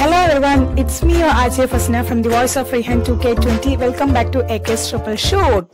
Hello everyone, it's me, your RJ Fasna from the Voice of Rehan 2K20. Welcome back to AK's Triple Shoot.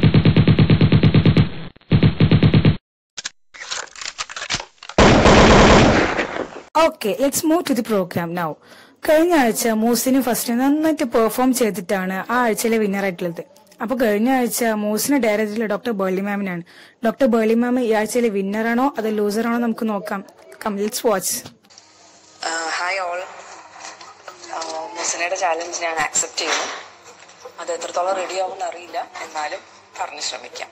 Okay let's move to the program now കഴിഞ്ഞ ആഴ്ച മൂസിന് first നന്നായിട്ട് perform ചെയ്തിട്ടാണ് ആ ആഴ്ചയിലെ winner ആയിട്ടുള്ളത് അപ്പൊ കഴിഞ്ഞ ആഴ്ച മൂസിന് ഡയറക്ടറിൽ ഡോക്ടർ ബേർലി മാമിനാണ് ഡോക്ടർ ബേർലി മാം ഈ ആഴ്ചയിലെ വിന്നർ ആണോ അതോ ലൂസർ ആണോ നമുക്ക് നോക്കാം come let's watch hi all മുസനയുടെ ചാലഞ്ച് ഞാൻ ആക്സെപ്റ്റ് ചെയ്യുന്നു അത് എത്രത്തോളം റെഡി ആവുമെന്ന് അറിയില്ല എന്നാലും പറഞ്ഞു ശ്രമിക്കാം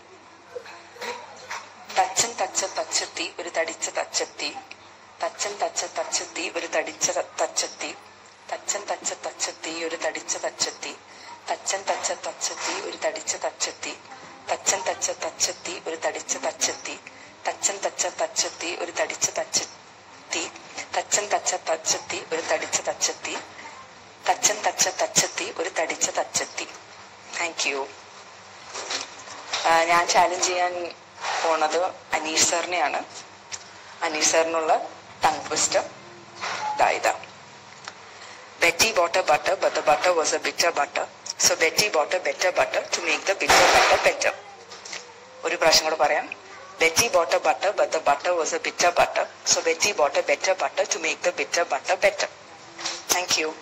തച്ചൻ തച്ച തച്ചെത്തി ഒരു തടിച്ച തച്ചെത്തി തച്ചൻ തച്ച തച്ചെത്തി ഒരു തടിച്ച ത- തച്ചെത്തി തച്ചൻ തച്ച തച്ചെത്തി ഒരു തടിച്ച തച്ചെത്തി തച്ചൻ തച്ച തച്ചെത്തി ഒരു തടിച്ച തച്ചെത്തി തച്ചൻ തച്ച തച്ചെത്തി ഒരു തടിച്ച തച്ചെത്തി തച്ചൻ തച്ച തച്ചെത്തി ഒരു തടിച്ച തച്ചെത്തി തച്ചൻ തച്ച തച്ചെത്തി ഒരു തടിച്ച തച്ചെത്തി തച്ചൻ തച്ച തച്ചെത്തി ഒരു തടിച്ച തച്ചെത്തി താങ്ക് യു ഞാൻ ചാലഞ്ച് ചെയ്യാൻ പോണത് അനീഷ് സാറിനെയാണ് അനീഷ് സാറിനുള്ള ടങ് ട്വിസ്റ്റ് ഇതായതാ Betty bought a butter, but the butter was a bitter butter. So Betty bought a better butter to make the bitter butter better. ഒരു പ്രാവശ്യം കൂടെ പറയാം Betty bought a butter, but the butter was a bitter butter. So Betty bought a better butter to make the bitter butter better. Thank you.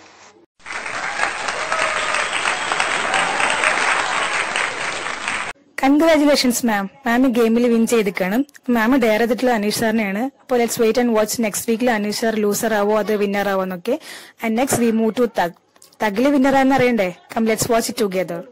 Congratulations ma'am ma'am ഗെയിമിൽ win ചെയ്തിക്കാണ് ma'am dare ചെയ്തിട്ടുള്ള അനീഷ് സാറിനെയാണ് അപ്പോൾ let's wait and watch next വീക്കിൽ Aneesh sir loser ആവോ അത് winner ആവോ എന്നൊക്കെ and next we move to thug തഗില് വിന്നർ ആണെന്ന് അറിയണ്ടേ come let's watch it together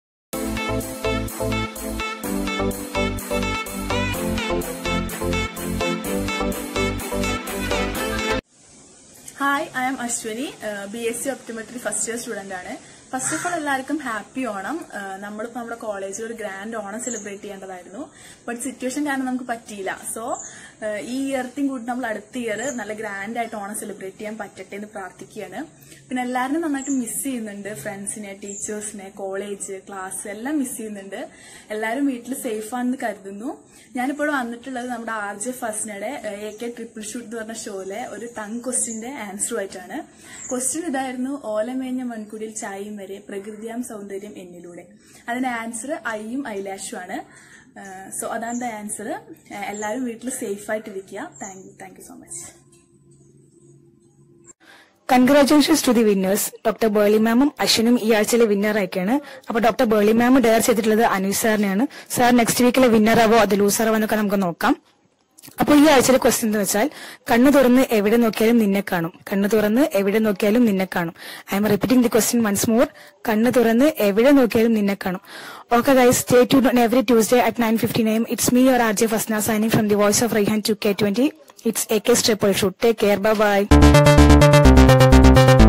hi I'm Ashwini B S C optometry first year student ആണ് ഫസ്റ്റ് ഓഫ് ഓൾ എല്ലാവർക്കും ഹാപ്പി ഓണം Uh, നമ്മളിപ്പോ നമ്മുടെ കോളേജിൽ ഒരു ഗ്രാൻഡ് ഓണം സെലിബ്രേറ്റ് ചെയ്യേണ്ടതായിരുന്നു ബട്ട് സിറ്റുവേഷൻ കാരണം നമുക്ക് പറ്റിയില്ല സോ ഈ ഇയർത്തിയും കൂടി നമ്മൾ അടുത്ത ഇയർ നല്ല ഗ്രാൻഡ് ആയിട്ട് ഓണം സെലിബ്രേറ്റ് ചെയ്യാൻ പറ്റട്ടെ എന്ന് പ്രാർത്ഥിക്കുകയാണ് പിന്നെ എല്ലാവരും നന്നായിട്ട് മിസ് ചെയ്യുന്നുണ്ട് ഫ്രണ്ട്സിനെ ടീച്ചേഴ്സിനെ കോളേജ് ക്ലാസ് എല്ലാം മിസ് ചെയ്യുന്നുണ്ട് എല്ലാവരും വീട്ടിൽ സേഫ് ആണെന്ന് കരുതുന്നു ഞാനിപ്പോൾ വന്നിട്ടുള്ളത് നമ്മുടെ ആർ ജെ ഫസ്നയുടെ എ കെ ട്രിപ്പിൾ ഷൂട്ട് എന്ന് പറഞ്ഞ ഷോയിലെ ഒരു ടങ് ക്വസ്റ്റിന്റെ ആൻസറുമായിട്ടാണ് ക്വസ്റ്റ്യൻ ഇതായിരുന്നു ഓലമേഞ്ഞ മൺകുടിയിൽ ചായയും വരെ പ്രകൃതിയാം സൗന്ദര്യം എന്നിലൂടെ അതിന്റെ ആൻസർ ഐയും ഐലാഷും ആണ് സോ അതാണ് ആൻസർ എല്ലാവരും വീട്ടിൽ സേഫ് ആയിട്ട് ഇരിക്കുക thank you thank you so much congratulations to the winners doctor Berly മാമും അശ്വിനും ഈ ആഴ്ചയിലെ വിന്നർ ആയിക്കാണ് അപ്പൊ ഡോക്ടർ ബേർലി മാം ഡയർ ചെയ്തിട്ടുള്ളത് അനീഷ് സാറിനെയാണ് സാർ നെക്സ്റ്റ് വീക്കിലെ വിന്നർ ആവോ അത് ലൂസർ ആവോ എന്നൊക്കെ നമുക്ക് നോക്കാം അപ്പൊ ഈ ആഴ്ചയിലെ ക്വസ്റ്റ്യൻ എന്ന് വെച്ചാൽ കണ്ണു തുറന്ന് എവിടെ നോക്കിയാലും നിന്നെ കാണും കണ്ണു തുറന്ന് എവിടെ നോക്കിയാലും നിന്നെ കാണും I'm repeating the question once more കണ്ണു തുറന്ന് എവിടെ നോക്കിയാലും നിന്നെ കാണും ഓക്കെ ഗൈസ് സ്റ്റേ ടു every Tuesday at nine fifteen AM it's me your R J Fasna signing from the voice of Raihan two K twenty it's A K triple shoot take care bye by